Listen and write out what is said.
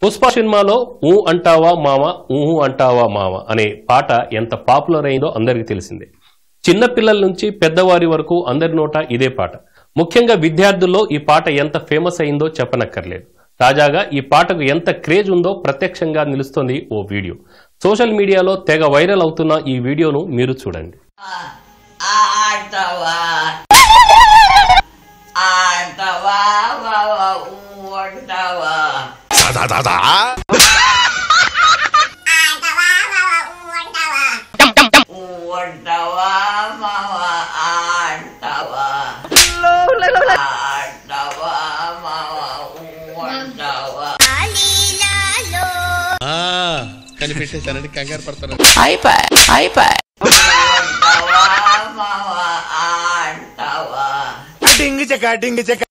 పుష్ప సినిమాలో ఊ అంటావా మామ ఊహు అంటావా మామ అనే పాట ఎంత పాపులర్ అయిందో అందరికీ తెలిసిందే చిన్న పిల్లల నుంచి పెద్దవారి వరకు అందరి నోట ఇదే పాట ముఖ్యంగా విద్యార్థుల్లో ఈ పాట ఎంత ఫేమస్ అయిందో చెప్పనక్కర్లేదు తాజాగా ఈ పాటకు ఎంత క్రేజ్ ఉందో ప్రత్యక్షంగా నిలుస్తోంది ఓ వీడియో సోషల్ మీడియాలో తెగ వైరల్ అవుతున్న ఈ వీడియోను మీరు చూడండి ఆడతావా ఆడతావా బావా ఊ అంటావా ఊ అంటావా మావా ఆడతావా ఆడతావా మావా ఊ అంటావా కనిపెట్టేశానండి కంగారు పడతాను ఊ అంటావా మావా ఆడతావా డింగ్ చెక్క డింగ్ చెక్క